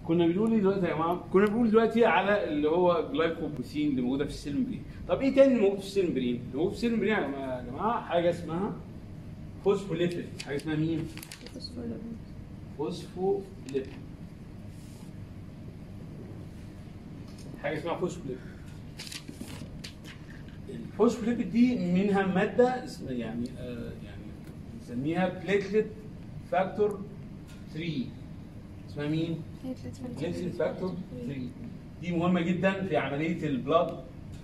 كنا بنقول ايه دلوقتي يا جماعه؟ كنا بنقول دلوقتي على اللي هو جلايكوبروتين اللي موجوده في السيلمبرين. طب ايه تاني اللي موجود في السيلمبرين؟ اللي موجود في السيلمبرين يا جماعه يا جماعه حاجه اسمها فوسفوليبيد، حاجه اسمها مين؟ فوسفوليبيد. حاجه اسمها فوسفوليبيد. الفوسفوليبيد دي منها ماده اسمها يعني آه يعني بنسميها بليتلت فاكتور 3 اسمها مين؟ بليتلت فاكتور 3 دي مهمه جدا في عمليه البلاد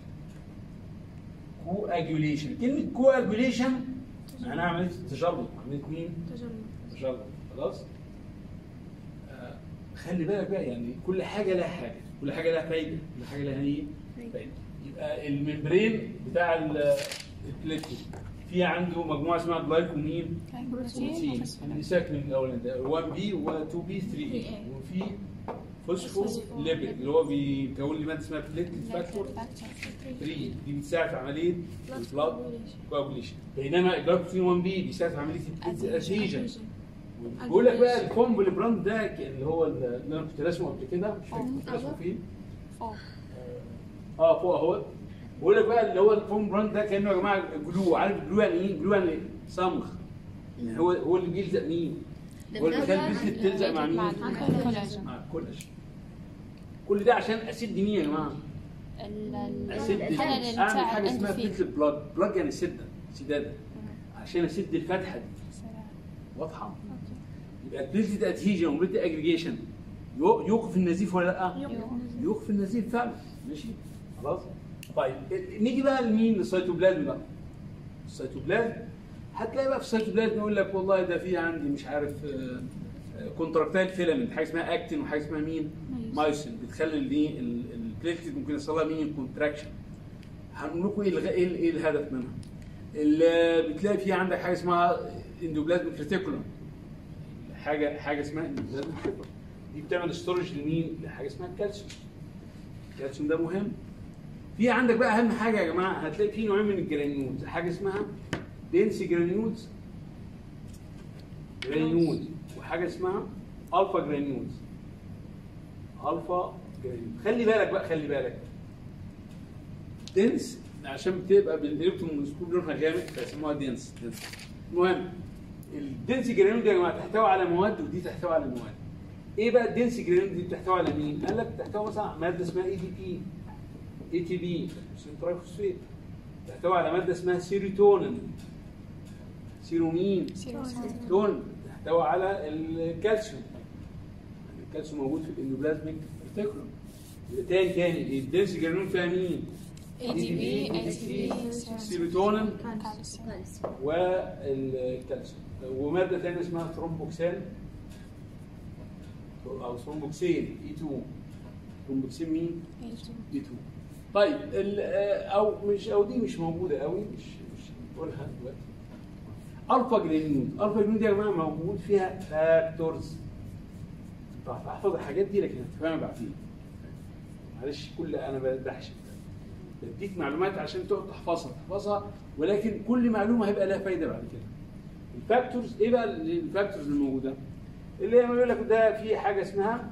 كواجوليشن كلمه كواجوليشن معناها عمليه التجلط عمليه مين؟ تجلط خلاص؟ آه خلي بالك بقى يعني كل حاجه لها حاجه كل حاجه لها فايده كل حاجه لها ايه؟ فايده يبقى الممبرين بتاع ال- البليتلت في عنده مجموعه اسمها جلايكومين بروتين اللي ساكن من الاول ده 1 بي و 2 بي 3 اي وفي فوسفو ليبيد اللي هو بيكون لي ماده اسمها بليتلت فاكتور 3 دي بتساعد في عمليه البلاد كوابوليشن بينما الجلايكوبروتين 1 بي بيساعد في عمليه الادهيجن بقول لك بقى الكومبل براند ده اللي هو اللي انا كنت راسمه قبل كده مش فاكر كنت راسمه فين فوق اه فوق اهوت بقول لك بقى اللي هو الفوم براند ده كانه يا جماعه جلو عارف جلو يعني ايه؟ جلو يعني صمغ يعني هو هو اللي بيلزق مين؟ هو اللي بيخلي البسكت تلزق مع مين؟ الكولاجين. مع الكولاجين كل ده عشان اسد مين يا جماعه؟ اسد الحالة اللي اعمل بتاع حاجه اسمها الأندوفين. فلتر بلاد بلاد يعني سده سداده عشان اسد الفتحه دي واضحه؟ يبقى البليتد ادهيجن وبليتد اجريجيشن يوقف النزيف ولا لا؟ يوقف النزيف فعلا ماشي خلاص طيب نيجي بقى لمين للسيتوبلازم بقى السيتوبلازم هتلاقي بقى في السيتوبلازم يقول لك والله ده في عندي مش عارف كونتراكتايل فيلامنت حاجه اسمها اكتين وحاجه اسمها مين مايسين بتخلي الايه البليتلت ممكن يحصل لها مين كونتراكشن هنقول لكم ايه الغ- ايه ال- ايه الهدف منها اللي بتلاقي في عندك حاجه اسمها اندوبلازم ريتيكولوم حاجه حاجه اسمها اندوبلازم ريتيكولوم دي بتعمل ستورج لمين لحاجه اسمها الكالسيوم الكالسيوم ده مهم في عندك بقى اهم حاجه يا جماعه هتلاقي في نوعين من الجرانيولز حاجه اسمها دينسي جرانيولز جرانيولز وحاجه اسمها الفا جرانيولز الفا جرانيولز خلي بالك بقى خلي بالك دنس عشان بتبقى بالالكترون سكوب لونها غامق فيسموها دنس دنس المهم الدنس جرانيول دي يا جماعه تحتوي على مواد ودي تحتوي على مواد ايه بقى الدنس جرانيول دي بتحتوي على مين؟ قال لك بتحتوي مثلا على ماده اسمها اي دي بي اي تي بي ترايفوسفيت تحتوي على ماده اسمها سيروتونين سيرومين تون تحتوي على الكالسيوم الكالسيوم موجود في الاندوبلازميك ريتيكولوم يبقى تاني تاني الدنس جرانيول فيها مين؟ ATP ATP سيروتونين كالسيوم والكالسيوم وماده ثانيه اسمها ثرومبوكسان او ثرومبوكسين اي 2 ثرومبوكسين مين؟ اي 2 طيب ال- آه، او مش او دي مش موجوده قوي مش مش نقولها دلوقتي الفا جرينيول الفا جرينيول دي يا جماعه موجود فيها فاكتورز طب احفظ الحاجات دي لكن هتفهمها بعدين معلش كل انا بدحش بديك معلومات عشان تقعد تحفظها تحفظها ولكن كل معلومه هيبقى لها فايده بعد كده الفاكتورز ايه بقى الفاكتورز الموجوده اللي هي بيقول لك ده في حاجه اسمها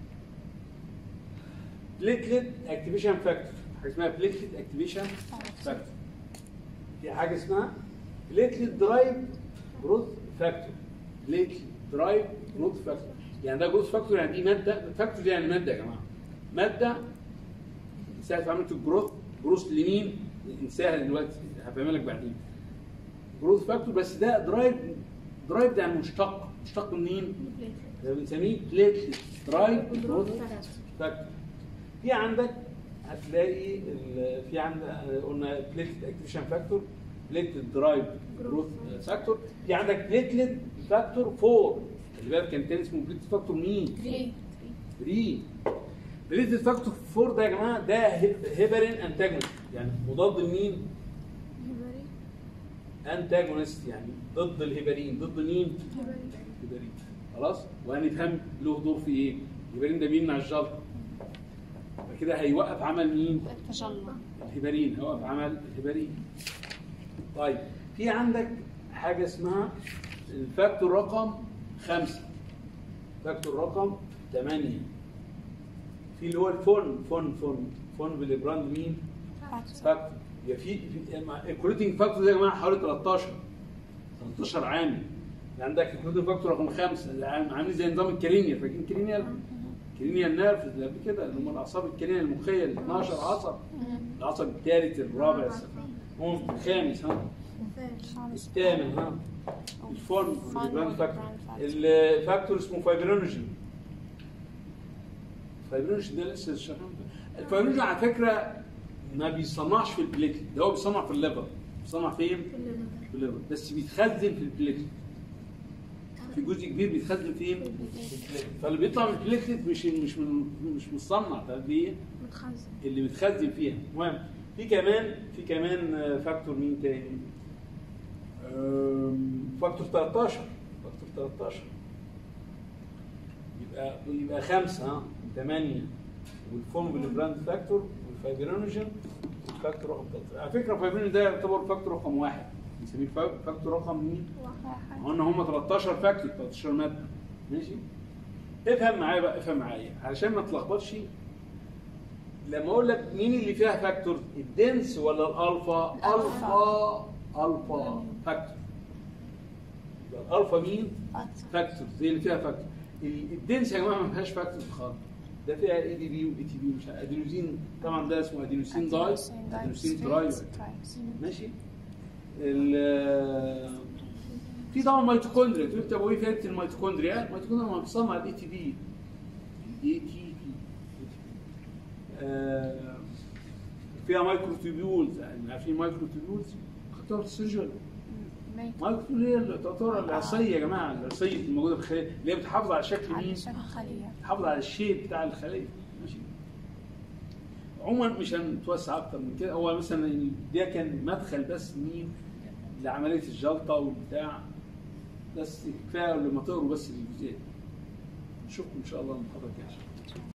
بليتلت اكتيفيشن فاكتور حاجه اسمها بليتلت اكتيفيشن فاكتور في حاجه اسمها بليتلت درايف جروث فاكتور بليتلت درايف جروث فاكتور يعني ده جروث فاكتور يعني دي ماده فاكتور دي يعني ماده يا جماعه ماده تساعد في عمليه الجروث جروث لمين؟ انساها دلوقتي هفهمها لك بعدين جروث فاكتور بس ده درايف درايف ده يعني مشتق مشتق منين؟ ده بنسميه بليتلت درايف جروث فاكتور في عندك هتلاقي ال- في عندك قلنا بليتلت اكتيفيشن فاكتور بليتلت درايف جروث فاكتور في عندك بليتلت فاكتور 4 خلي بالك كان تاني اسمه بليتلت فاكتور مين؟ 3 بليتلت فاكتور 4 ده يا جماعه ده هيب- هيبرين انتاجونست يعني مضاد لمين؟ انتاجونست يعني ضد الهيبرين ضد مين؟ الهيبرين خلاص وهنفهم له دور في ايه؟ الهيبرين ده بيمنع الجلطه فكده هيوقف عمل مين؟ تجلط الهبارين هيوقف عمل الهبارين طيب في عندك حاجه اسمها الفاكتور رقم خمسة فاكتور رقم ثمانية في اللي هو الفون فون فون فون بالبراند مين؟ فاكتور فاكتور يبقى في الكوليتنج فاكتور ده يا جماعه حوالي 13 13 عامل عندك الكوليتنج فاكتور رقم خمسه اللي عام- عاملين زي نظام الكرينيال فاكرين كرينيال؟ كرينيال نيرف اللي قبل كده اللي هم الاعصاب الكرينيال المخيه ال 12 عصب العصب الثالث الرابع هو الخامس ها خامس الثامن ها الفون فون الجراند فاكتور والجراند الفاكتور اسمه فايبرينوجين فايبرينوجين ده لسه شغال الفايبرينوجين على فكره ما بيصنعش في البليتلت ده هو بيصنع في الليفر بيصنع فين؟ في الليفر بس بيتخزن في البليتلت في جزء كبير بيتخزن فين؟ في البليتلت فاللي بيطلع من البليتلت مش مش من مش مصنع ده ليه؟ متخزن اللي متخزن فيها المهم في كمان في كمان آه، فاكتور مين تاني؟ آم، فاكتور 13 فاكتور 13 يبقى يبقى خمسه ها ثمانيه والفورم بالبراند فاكتور والفايبرينوجين والفاكتور رقم 13 على فكره الفايبرينوجين ده يعتبر فاكتور رقم واحد بنسميه فا- فاكتور رقم مين؟ واحد قلنا هم 13 فاكتور 13 ماده ماشي افهم معايا بقى افهم معايا علشان ما تلخبطش لما اقول لك مين اللي فيها فاكتور الدنس ولا الالفا الفا الفا فاكتور يبقى الالفا مين فاكتور فاكتور زي اللي فيها فاكتور ال- الدنس يا جماعه ما فيهاش فاكتور خالص ده فيها اي دي بي واي تي بي مش عارف. ادينوزين طبعا ده اسمه ادينوسين داي ادينوسين تراي ماشي ال- في طبعا ميتوكوندريا تقول طب وايه فائده الميتوكوندريا؟ الميتوكوندريا ما بتصنع الاي تي بي الاي تي بي فيها مايكرو تيبيولز يعني عارفين مايكرو تيبيولز؟ خدتوها في السيرجري مايكرو تيبيول هي التطور العصيه يا جماعه العصيه الموجوده في الخليه اللي هي بتحافظ على شكل مين؟ على شكل خلية تحافظ على الشيب بتاع الخليه ماشي عموما مش هنتوسع اكتر من كده هو مثلا ده كان مدخل بس مين لعمليه الجلطه والبتاع بس كفايه لما تقروا بس الجزئيه نشوفكم ان شاء الله المحاضره الجايه